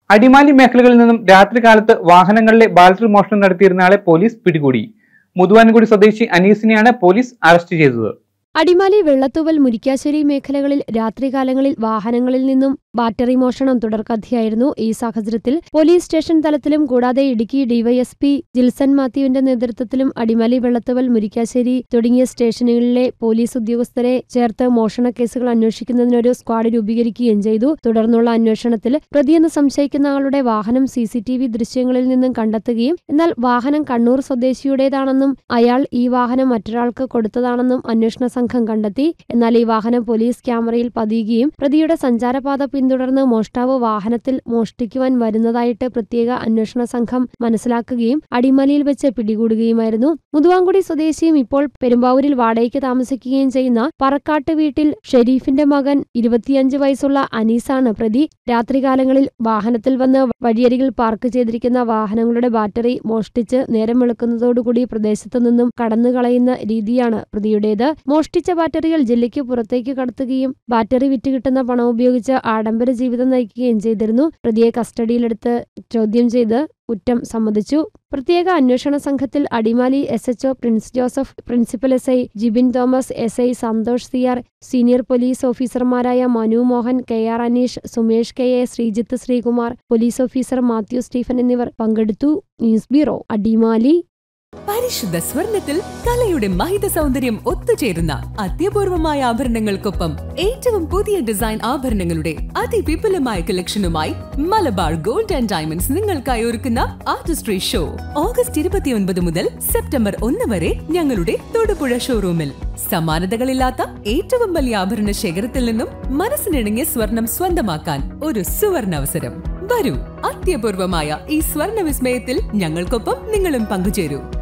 അടിമാലി മേഖലകളിൽ നിന്നും രാത്രികാലത്ത് വാഹനങ്ങളിലെ ബാലറ്ററി മോഷണം നടത്തിയിരുന്ന ആളെ പോലീസ് പിടികൂടി മുതുവാൻകുടി സ്വദേശി അനീസിനെയാണ് പോലീസ് അറസ്റ്റ് ചെയ്തത് അടിമാലി വെള്ളത്തൂവൽ മുരിക്കാശ്ശേരി മേഖലകളിൽ രാത്രികാലങ്ങളിൽ വാഹനങ്ങളിൽ നിന്നും ബാറ്ററി മോഷണം തുടർക്കഥയായിരുന്നു ഈ സാഹചര്യത്തിൽ പോലീസ് സ്റ്റേഷൻ തലത്തിലും കൂടാതെ ഇടുക്കി ഡിവൈഎസ്പി ജിൽസൺ മാത്യുവിന്റെ നേതൃത്വത്തിലും അടിമാലി വെള്ളത്തൂവൽ മുരിക്കാശ്ശേരി തുടങ്ങിയ സ്റ്റേഷനുകളിലെ പോലീസ് ഉദ്യോഗസ്ഥരെ ചേർത്ത് മോഷണ കേസുകൾ അന്വേഷിക്കുന്നതിനൊരു സ്ക്വാഡ് രൂപീകരിക്കുകയും ചെയ്തു തുടർന്നുള്ള അന്വേഷണത്തിൽ പ്രതിയെന്ന് സംശയിക്കുന്ന ആളുടെ വാഹനം സി സി ടി വി ദൃശ്യങ്ങളിൽ നിന്നും കണ്ടെത്തുകയും എന്നാൽ വാഹനം കണ്ണൂർ സ്വദേശിയുടേതാണെന്നും അയാൾ ഈ വാഹനം മറ്റൊരാൾക്ക് കൊടുത്തതാണെന്നും അന്വേഷണ സംഘം കണ്ടെത്തി എന്നാൽ ഈ വാഹനം പോലീസ് ക്യാമറയിൽ പതിയുകയും പ്രതിയുടെ സഞ്ചാരപാത പിന്തുടർന്ന് മോഷ്ടാവ് വാഹനത്തിൽ മോഷ്ടിക്കുവാൻ വരുന്നതായിട്ട് പ്രത്യേക അന്വേഷണ സംഘം മനസ്സിലാക്കുകയും അടിമലിയിൽ വെച്ച് പിടികൂടുകയുമായിരുന്നു മുതുവാങ്കുടി സ്വദേശിയും ഇപ്പോൾ പെരുമ്പാവൂരിൽ വാടകയ്ക്ക് താമസിക്കുകയും ചെയ്യുന്ന പറക്കാട്ട് വീട്ടിൽ ഷെരീഫിന്റെ മകൻ ഇരുപത്തിയഞ്ച് വയസ്സുള്ള അനീസാണ് പ്രതി രാത്രികാലങ്ങളിൽ വാഹനത്തിൽ വന്ന് വഴിയരികിൽ പാർക്ക് ചെയ്തിരിക്കുന്ന വാഹനങ്ങളുടെ ബാറ്ററി മോഷ്ടിച്ച് നേരം വെളുക്കുന്നതോടുകൂടി പ്രദേശത്തു നിന്നും കടന്നുകളയുന്ന രീതിയാണ് പ്രതിയുടേത് മോഷ്ടിച്ച ബാറ്ററികൾ ജില്ലയ്ക്ക് പുറത്തേക്ക് കടത്തുകയും ബാറ്ററി വിറ്റ് കിട്ടുന്ന പണം ഉപയോഗിച്ച് ആഡംബര ജീവിതം നയിക്കുകയും ചെയ്തിരുന്നു പ്രതിയെ കസ്റ്റഡിയിലെടുത്ത് ചോദ്യം ചെയ്ത് കുറ്റം സമ്മതിച്ചു പ്രത്യേക അന്വേഷണ സംഘത്തിൽ Adimali S HO Prince Joseph principal S I Jibin Thomas S I Santhosh സിയാർ സീനിയർ പോലീസ് ഓഫീസർമാരായ Manu Mohan K R Aneesh Sumesh K A Sreejith Sreekumar police officer Mathew Stephen എന്നിവർ പങ്കെടുത്തു ന്യൂസ് ബ്യൂറോ അടിമാലി പരിശുദ്ധ സ്വർണത്തിൽ കലയുടെ മഹിത സൗന്ദര്യം ഒത്തുചേരുന്ന അത്യപൂർവമായ ആഭരണങ്ങൾക്കൊപ്പം ഏറ്റവും പുതിയ ഡിസൈൻ ആഭരണങ്ങളുടെ അതിവിപുലമായ കളക്ഷനുമായി മലബാർ ഗോൾഡ് ആൻഡ് ഡയമണ്ട്സ് നിങ്ങൾക്കായി ഒരുക്കുന്ന ആർട്ടിസ്ട്രി ഷോ ഓഗസ്റ്റ് ഇരുപത്തിയൊൻപത് മുതൽ സെപ്റ്റംബർ ഒന്ന് വരെ ഞങ്ങളുടെ തൊടുപുഴ ഷോറൂമിൽ സമാനതകളില്ലാത്ത ഏറ്റവും വലിയ ആഭരണ ശേഖരത്തിൽ നിന്നും മനസ്സിനിണങ്ങിയ സ്വർണം സ്വന്തമാക്കാൻ ഒരു സുവർണ അവസരം വരൂ അത്യപൂർവമായ ഈ സ്വർണ വിസ്മയത്തിൽ ഞങ്ങൾക്കൊപ്പം നിങ്ങളും പങ്കുചേരൂ